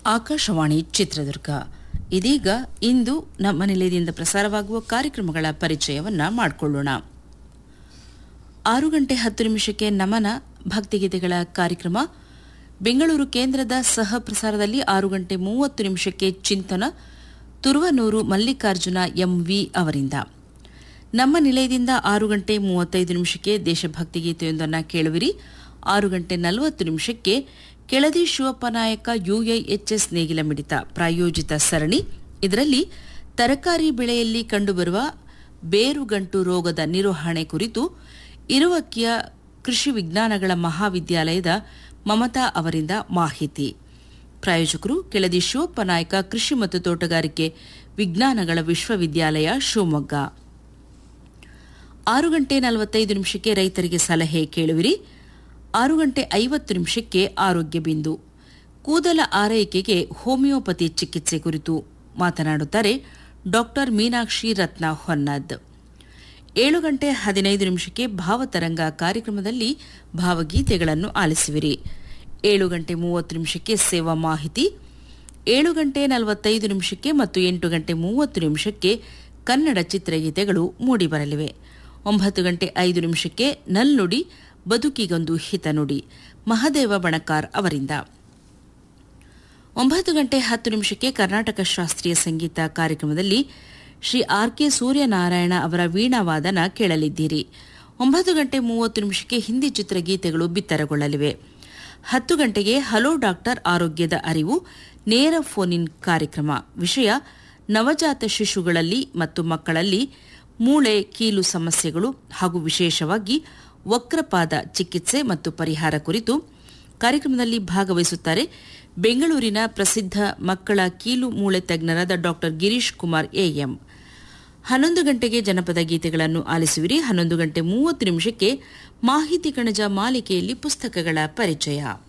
ಆಕಾಶವಾಣಿ ಚಿತ್ರದುರ್ಗ ಇದೀಗ ಇಂದು ನಮ್ಮ ನಿಲಯದಿಂದ ಪ್ರಸಾರವಾಗುವ ಕಾರ್ಯಕ್ರಮಗಳ ಪರಿಚಯವನ್ನ ಮಾಡಿಕೊಳ್ಳೋಣ ಆರು ಗಂಟೆ ಹತ್ತು ನಿಮಿಷಕ್ಕೆ ನಮನ ಭಕ್ತಿಗೀತೆಗಳ ಕಾರ್ಯಕ್ರಮ ಬೆಂಗಳೂರು ಕೇಂದ್ರದ ಸಹ ಪ್ರಸಾರದಲ್ಲಿ ಆರು ಗಂಟೆ ಮೂವತ್ತು ನಿಮಿಷಕ್ಕೆ ಚಿಂತನ ತುರುವನೂರು ಮಲ್ಲಿಕಾರ್ಜುನ ಎಂವಿ ಅವರಿಂದ ನಮ್ಮ ನಿಲಯದಿಂದ ಆರು ಗಂಟೆ ಮೂವತ್ತೈದು ನಿಮಿಷಕ್ಕೆ ದೇಶಭಕ್ತಿ ಗೀತೆಯೊಂದನ್ನು ಕೇಳುವಿರಿ ಆರು ಗಂಟೆ ನಲವತ್ತು ನಿಮಿಷಕ್ಕೆ ಕೆಳದಿ ಶಿವಪ್ಪ ನಾಯಕ ಯುಐಎಚ್ಎಸ್ ನೇಗಿಲ ಮಿಡಿತ ಪ್ರಾಯೋಜಿತ ಸರಣಿ ಇದರಲ್ಲಿ ತರಕಾರಿ ಬೆಳೆಯಲ್ಲಿ ಕಂಡುಬರುವ ಬೇರುಗಂಟು ರೋಗದ ನಿರ್ವಹಣೆ ಕುರಿತು ಇರುವಕ್ಕಿಯ ಕೃಷಿ ವಿಜ್ಞಾನಗಳ ಮಹಾವಿದ್ಯಾಲಯದ ಮಮತಾ ಅವರಿಂದ ಮಾಹಿತಿ ಪ್ರಾಯೋಜಕರು ಕೆಳದಿ ಶಿವಪ್ಪ ನಾಯಕ ಕೃಷಿ ಮತ್ತು ತೋಟಗಾರಿಕೆ ವಿಜ್ಞಾನಗಳ ವಿಶ್ವವಿದ್ಯಾಲಯ ಶಿವಮೊಗ್ಗ ಆರು ಗಂಟೆ ನಲವತ್ತೈದು ನಿಮಿಷಕ್ಕೆ ರೈತರಿಗೆ ಸಲಹೆ ಕೇಳುವಿರಿ ಆರು ಗಂಟೆ ಐವತ್ತು ನಿಮಿಷಕ್ಕೆ ಆರೋಗ್ಯ ಬಿಂದು ಕೂದಲ ಆರೈಕೆಗೆ ಹೋಮಿಯೋಪತಿ ಚಿಕಿತ್ಸೆ ಕುರಿತು ಮಾತನಾಡುತ್ತಾರೆ ಡಾಕ್ಟರ್ ಮೀನಾಕ್ಷಿ ರತ್ನ ಹೊನ್ನದ್ ಏಳು ಗಂಟೆ ಹದಿನೈದು ನಿಮಿಷಕ್ಕೆ ಭಾವತರಂಗ ಕಾರ್ಯಕ್ರಮದಲ್ಲಿ ಭಾವಗೀತೆಗಳನ್ನು ಆಲಿಸುವಿರಿ ಏಳು ಗಂಟೆ ಮೂವತ್ತು ನಿಮಿಷಕ್ಕೆ ಸೇವಾ ಮಾಹಿತಿ ಏಳು ಗಂಟೆ ನಲವತ್ತೈದು ನಿಮಿಷಕ್ಕೆ ಮತ್ತು ಎಂಟು ಗಂಟೆ ಮೂವತ್ತು ನಿಮಿಷಕ್ಕೆ ಕನ್ನಡ ಚಿತ್ರಗೀತೆಗಳು ಮೂಡಿಬರಲಿವೆ ಒಂಬತ್ತು ಗಂಟೆ ಐದು ನಿಮಿಷಕ್ಕೆ ನಲ್ನುಡಿ ಬದುಕಿಗೊಂದು ಹಿತನುಡಿ ಮಹದೇವ ಬಣಕಾರ್ ಅವರಿಂದ ಒಂಬತ್ತು ಗಂಟೆ ಹತ್ತು ನಿಮಿಷಕ್ಕೆ ಕರ್ನಾಟಕ ಶಾಸ್ತ್ರೀಯ ಸಂಗೀತ ಕಾರ್ಯಕ್ರಮದಲ್ಲಿ ಶ್ರೀ ಆರ್ ಕೆ ಸೂರ್ಯನಾರಾಯಣ ಅವರ ವೀಣಾವಾದನ ಕೇಳಲಿದ್ದೀರಿ ಒಂಬತ್ತು ಗಂಟೆ ಮೂವತ್ತು ನಿಮಿಷಕ್ಕೆ ಹಿಂದಿ ಚಿತ್ರಗೀತೆಗಳು ಬಿತ್ತರಗೊಳ್ಳಲಿವೆ ಹತ್ತು ಗಂಟೆಗೆ ಹಲೋ ಡಾಕ್ಟರ್ ಆರೋಗ್ಯದ ಅರಿವು ನೇರ ಫೋನ್ ಇನ್ ಕಾರ್ಯಕ್ರಮ ವಿಷಯ ನವಜಾತ ಶಿಶುಗಳಲ್ಲಿ ಮತ್ತು ಮಕ್ಕಳಲ್ಲಿ ಮೂಳೆ ಕೀಲು ಸಮಸ್ಯೆಗಳು ಹಾಗೂ ವಿಶೇಷವಾಗಿ ವಕ್ರಪಾದ ಚಿಕಿತ್ಸೆ ಮತ್ತು ಪರಿಹಾರ ಕುರಿತು ಕಾರ್ಯಕ್ರಮದಲ್ಲಿ ಭಾಗವಹಿಸುತ್ತಾರೆ ಬೆಂಗಳೂರಿನ ಪ್ರಸಿದ್ಧ ಮಕ್ಕಳ ಕೀಲು ಮೂಳೆ ತಜ್ಞರಾದ ಡಾಕ್ಟರ್ ಗಿರೀಶ್ ಕುಮಾರ್ ಎಎಂ ಹನ್ನೊಂದು ಗಂಟೆಗೆ ಜನಪದ ಗೀತೆಗಳನ್ನು ಆಲಿಸುವಿರಿ ಹನ್ನೊಂದು ಗಂಟೆ ಮೂವತ್ತು ನಿಮಿಷಕ್ಕೆ ಮಾಹಿತಿ ಕಣಜ ಮಾಲಿಕೆಯಲ್ಲಿ ಪುಸ್ತಕಗಳ ಪರಿಚಯ